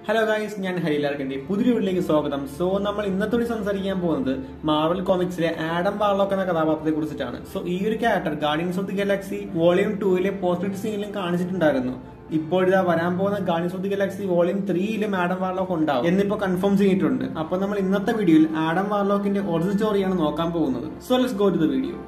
hello guys ഞാൻ ഹരിലാർക്കിന്റെ പുതിയ വീട്ടിലേക്ക് സ്വാഗതം സോ നമ്മൾ ഇന്നത്തോടെ സംസാരിക്കാൻ പോകുന്നത് മാർവൽ കോമിക്സിലെ ആഡം വാർലോക്ക് എന്ന കഥാപാത്രത്തെ കുറിച്ചിട്ടാണ് സോ ഈ ഒരു character Guardians of the Galaxy volume ടൂയിലെ പോസ്റ്റ് സീനിലും കാണിച്ചിട്ടുണ്ടായിരുന്നു ഇപ്പോഴിതാ വരാൻ പോകുന്ന Guardians of the Galaxy volume ത്രീയിലും ആഡം വാർലോക്ക് ഉണ്ടാവും എന്നിപ്പോ കൺഫേം ചെയ്തിട്ടുണ്ട് അപ്പൊ നമ്മൾ ഇന്നത്തെ വീഡിയോയിൽ ആഡം വാർലോക്കിന്റെ ഒറിജിനൽ സ്റ്റോറിയാണ് നോക്കാൻ പോകുന്നത് so let's go to the video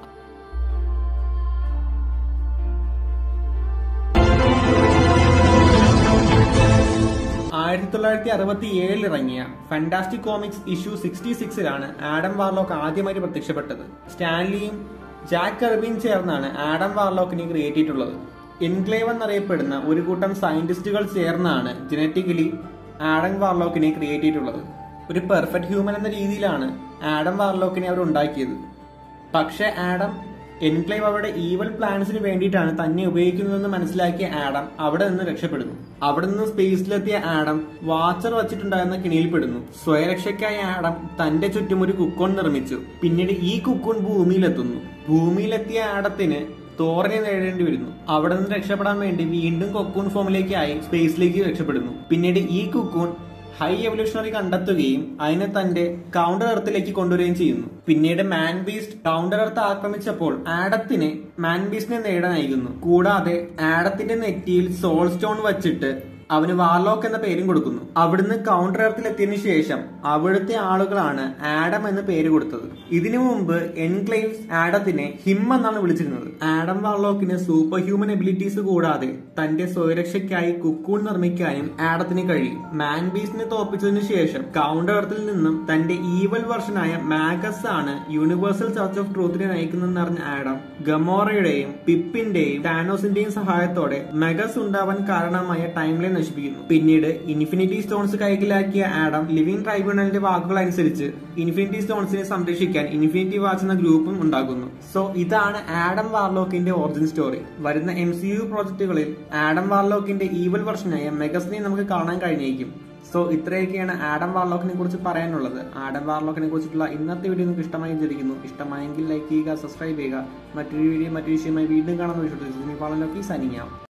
ആയിരത്തി തൊള്ളായിരത്തി അറുപത്തി ഏഴിൽ ഇറങ്ങിയ ഫാന്റാസ്റ്റിക് കോമിക്സ് ഇഷ്യൂ സിക്സ്റ്റി സിക്സിലാണ് ആഡം വാർലോക്ക് ആദ്യമായിട്ട് പ്രത്യക്ഷപ്പെട്ടത് സ്റ്റാൻലിയും ജാക്ക് കർബിയും ചേർന്നാണ് ആഡം വാർലോക്കിനെ ക്രിയേറ്റ് ചെയ്തിട്ടുള്ളത് എൻക്ലേവ് എന്നറിയപ്പെടുന്ന ഒരു കൂട്ടം സയന്റിസ്റ്റുകൾ ചേർന്നാണ് ജനറ്റിക്കലി ആഡം വാർലോക്കിനെ ക്രിയേറ്റ് ചെയ്തിട്ടുള്ളത് ഒരു പെർഫെക്റ്റ് ഹ്യൂമൻ എന്ന രീതിയിലാണ് ആഡം വാർലോക്കിനെ അവർ ഉണ്ടാക്കിയത് പക്ഷെ ആഡം എൻക്ലേവ് അവരുടെ ഈവൽ പ്ലാൻസിന് വേണ്ടിയിട്ടാണ് തന്നെ ഉപയോഗിക്കുന്നതെന്ന് മനസ്സിലാക്കിയ ആഡം അവിടെ നിന്ന് രക്ഷപ്പെടുന്നു അവിടെ നിന്ന് സ്പേസിലെത്തിയ ആഡം വാച്ചർ വച്ചിട്ടുണ്ടായിരുന്ന കിണിയിൽപ്പെടുന്നു സ്വയരക്ഷയ്ക്കായി ആഡം തന്റെ ചുറ്റും ഒരു കുക്കോൺ നിർമ്മിച്ചു പിന്നീട് ഈ കുക്കോൺ ഭൂമിയിലെത്തുന്നു ഭൂമിയിലെത്തിയ ആഡത്തിന് തോറിനെ നേടേണ്ടി വരുന്നു അവിടെ നിന്ന് രക്ഷപ്പെടാൻ വേണ്ടി വീണ്ടും കൊക്കൂൺ ഫോമിലേക്കായി സ്പേസിലേക്ക് രക്ഷപ്പെടുന്നു പിന്നീട് ഈ കുക്കൂൺ ഹൈ എവല്യൂഷണറി കണ്ടെത്തുകയും അതിനെ തന്റെ കൗണ്ടർ എർത്തിലേക്ക് കൊണ്ടുവരികയും ചെയ്യുന്നു പിന്നീട് മാൻ ബീസ്റ്റ് കൗണ്ടർ എർത്ത് ആക്രമിച്ചപ്പോൾ ആഡത്തിനെ മാൻ ബീസ്റ്റിനെ നേടാനായിരുന്നു കൂടാതെ ആഡത്തിന്റെ നെറ്റിയിൽ സോൾ സ്റ്റോൺ വച്ചിട്ട് അവന് വാർലോക്ക് എന്ന പേരും കൊടുക്കുന്നു അവിടുന്ന് കൗണ്ടർ എർത്തിൽ എത്തിയതിനു ശേഷം അവിടുത്തെ ആളുകളാണ് ആഡം എന്ന പേര് കൊടുത്തത് ഇതിനു മുമ്പ് എൻക്ലേവ്സ് ആഡത്തിനെ ഹിം എന്നാണ് വിളിച്ചിരുന്നത് ആഡം വാർലോക്കിന് സൂപ്പർ ഹ്യൂമൻ എബിലിറ്റീസ് കൂടാതെ തന്റെ സ്വയരക്ഷയ്ക്കായി കുക്കൂൺ നിർമ്മിക്കാനും ആഡത്തിന് കഴിയും മാൻ ബീസിനെ തോപ്പിച്ചതിനു ശേഷം കൗണ്ടർ എർത്തിൽ നിന്നും തന്റെ ഈവൽ വെർഷനായ മാഗസ് ആണ് യൂണിവേഴ്സൽ ചർച്ച് ഓഫ് ട്രൂത്തിനെ നയിക്കുന്നതെന്ന് അറിഞ്ഞ ആഡം ഗമോറയുടെയും പിപ്പിന്റെയും ടാനോസിന്റെയും സഹായത്തോടെ മെഗസ് ഉണ്ടാവാൻ കാരണമായ ടൈം ലൈൻ നശിപ്പിക്കുന്നു പിന്നീട് ഇൻഫിനിറ്റി സ്റ്റോൺസ് കൈക്കലാക്കിയ ആഡം ലിവിംഗ് ട്രൈബ്യൂണലിന്റെ വാക്കുകൾ അനുസരിച്ച് ഇൻഫിനിറ്റി സ്റ്റോൺസിനെ സംരക്ഷിക്കാൻ ഇൻഫിനിറ്റി വാച്ച് എന്ന ഗ്രൂപ്പും ഉണ്ടാക്കുന്നു സോ ഇതാണ് ആഡം വാർലോക്കിന്റെ ഒറിജിൻ സ്റ്റോറി വരുന്ന എം സി യു പ്രോജക്റ്റുകളിൽ ആഡം വാർലോക്കിന്റെ ഈവൽ വെർഷനായ മെഗസിനെ നമുക്ക് കാണാൻ കഴിഞ്ഞേക്കും സോ ഇത്രയൊക്കെയാണ് ആഡം വാർലോക്കിനെ കുറിച്ച് പറയാനുള്ളത് ആഡം വാർലോക്കിനെ കുറിച്ചിട്ടുള്ള ഇന്നത്തെ വീഡിയോ നിങ്ങൾക്ക് ഇഷ്ടമായി വിചാരിക്കുന്നു ഇഷ്ടമായെങ്കിൽ ലൈക്ക് ചെയ്യുക സബ്സ്ക്രൈബ് ചെയ്യുക മറ്റൊരു വീഡിയോ മറ്റൊരു വിഷയമായി വീണ്ടും കാണാൻ വിശ്വസിക്കുന്നു സനിങ്ങാം